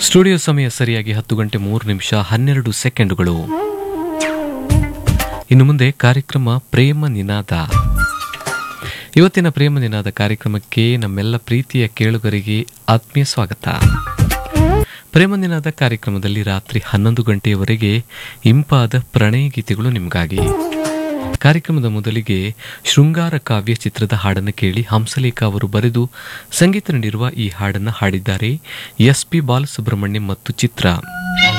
studio ಸಮಯ ಸರಿಯಾಗಿ ಹತ್ತು ಗಂಟೆ ಮೂರು ನಿಮಿಷ ಹನ್ನೆರಡು ಸೆಕೆಂಡುಗಳು ಇನ್ನು ಮುಂದೆ ಕಾರ್ಯಕ್ರಮ ಪ್ರೇಮ ನಿನಾದ ಇವತ್ತಿನ ಪ್ರೇಮ ನಿನಾದ ಕಾರ್ಯಕ್ರಮಕ್ಕೆ ನಮ್ಮೆಲ್ಲ ಪ್ರೀತಿಯ ಕೇಳುಗರಿಗೆ ಆತ್ಮೀಯ ಸ್ವಾಗತ ಪ್ರೇಮ ನಿನಾದ ಕಾರ್ಯಕ್ರಮದಲ್ಲಿ ರಾತ್ರಿ ಹನ್ನೊಂದು ಗಂಟೆಯವರೆಗೆ ಇಂಪಾದ ಪ್ರಣಯ ಗೀತೆಗಳು ನಿಮಗಾಗಿ ಕಾರ್ಯಕ್ರಮದ ಮೊದಲಿಗೆ ಶೃಂಗಾರ ಕಾವ್ಯ ಚಿತ್ರದ ಹಾಡನ್ನು ಕೇಳಿ ಹಂಸಲೇಖ ಅವರು ಬರೆದು ಸಂಗೀತ ನೀಡಿರುವ ಈ ಹಾಡನ್ನು ಹಾಡಿದ್ದಾರೆ ಎಸ್ ಪಿ ಬಾಲಸುಬ್ರಹ್ಮಣ್ಯಂ ಮತ್ತು ಚಿತ್ರ